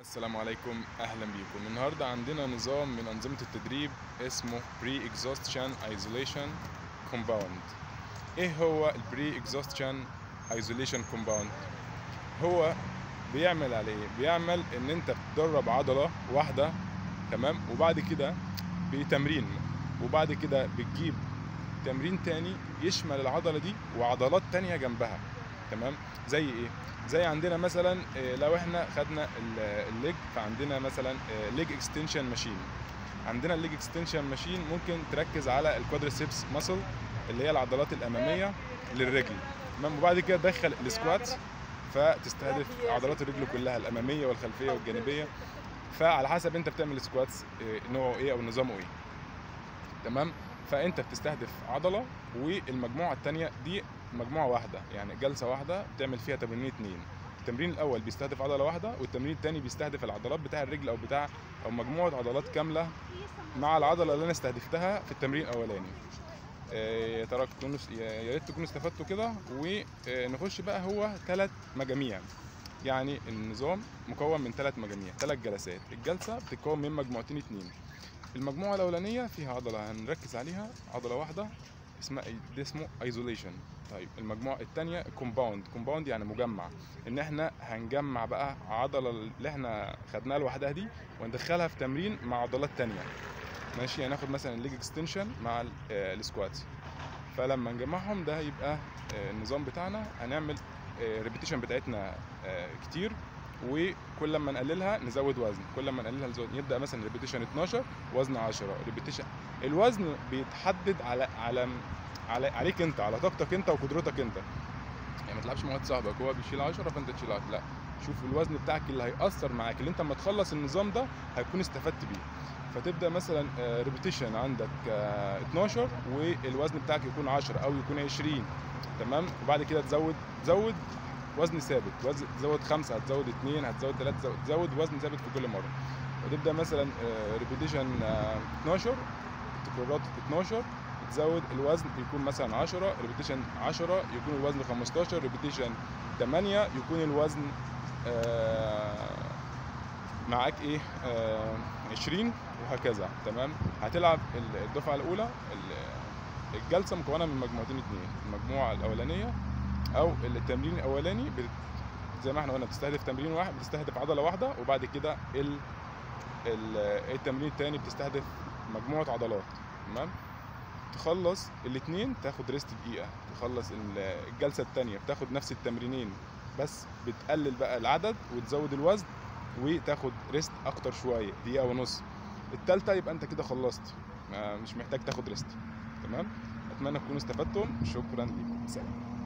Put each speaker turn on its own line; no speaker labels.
السلام عليكم اهلا بيكم النهارده عندنا نظام من انظمه التدريب اسمه بري اكزوستشن ايزوليشن كومباوند ايه هو البري اكزوستشن ايزوليشن كومباوند هو بيعمل على ايه بيعمل ان انت بتدرب عضله واحده تمام وبعد كده بتمرين وبعد كده بتجيب تمرين تاني يشمل العضله دي وعضلات تانية جنبها تمام زي ايه زي عندنا مثلا آه، لو احنا خدنا ال- الليج فعندنا مثلا ليج اكستنشن ماشين عندنا الليج اكستنشن ماشين ممكن تركز على الكوادريسبس ماسل اللي هي العضلات الاماميه للرجل تمام وبعد كده تدخل السكوات فتستهدف عضلات الرجل كلها الاماميه والخلفيه والجانبيه فعلى حسب انت بتعمل سكواتس آه، نوعه ايه او نظامه ايه تمام فانت بتستهدف عضله والمجموعه الثانيه دي مجموعه واحده يعني جلسه واحده بتعمل فيها تمرينين اتنين التمرين الاول بيستهدف عضله واحده والتمرين الثاني بيستهدف العضلات بتاع الرجل او بتاع او مجموعه عضلات كامله مع العضله اللي انا استهدفتها في التمرين الاولاني آه، يا ترى تكونوا يا يا ريت تكونوا استفدتوا كده ونخش بقى هو ثلاث مجاميع يعني النظام مكون من ثلاث مجاميع ثلاث جلسات الجلسه بتتكون من مجموعتين اتنين المجموعه الاولانيه فيها عضله هنركز عليها عضله واحده اسمها ده اسمه ايزوليشن طيب المجموعه الثانيه كومباوند كومباوند يعني مجمع ان احنا هنجمع بقى عضله اللي احنا خدناها لوحدها دي وندخلها في تمرين مع عضلات تانية ماشي هناخد مثلا الليج اكستنشن مع ال- آه، السكوات فلما نجمعهم ده هيبقى آه، النظام بتاعنا هنعمل ريبيتيشن بتاعتنا آه، كتير وكل ما نقللها نزود وزن كل ما نقللها نزود يبدا مثلا ريبيتيشن 12 وزن 10 ريبيتيشن الوزن بيتحدد على على على عليك انت على طاقتك انت وقدرتك انت يعني ما تلعبش مع واحد صاحبك هو بيشيل 10 فانت تشيل 10 لا شوف الوزن بتاعك اللي هيأثر معاك اللي انت لما تخلص النظام ده هيكون استفدت بيه فتبدا مثلا ريبيتيشن عندك آه، 12 والوزن بتاعك يكون 10 او يكون 20 تمام وبعد كده تزود تزود وزن ثابت وزن تزود خمسة هتزود اثنين هتزود ثلاثة تزود, تزود وزن ثابت في كل مرة وتبدا مثلا ريبيتيشن 12 تكرارات 12 تزود الوزن يكون مثلا 10 ريبيتيشن 10 يكون الوزن 15 ريبيتيشن 8 يكون الوزن آه، معاك ايه آه، 20 وهكذا تمام هتلعب ال- الدفعه الاولى ال- الجلسه مكونه من مجموعتين اتنين المجموعه الاولانيه او التمرين الاولاني بت- زي ما احنا قلنا بتستهدف تمرين واحد بتستهدف عضله واحده وبعد كده ال ال- التمرين التاني بتستهدف مجموعه عضلات تمام تخلص الاثنين تاخد ريست دقيقه تخلص ال- الجلسه الثانيه بتاخد نفس التمرينين بس بتقلل بقى العدد وتزود الوزن وتاخد ريست اكتر شويه دقيقه ونص التالتة يبقى انت كده خلصت ما- مش محتاج تاخد ريست تمام اتمنى تكونوا استفدتم شكرا لكم سلام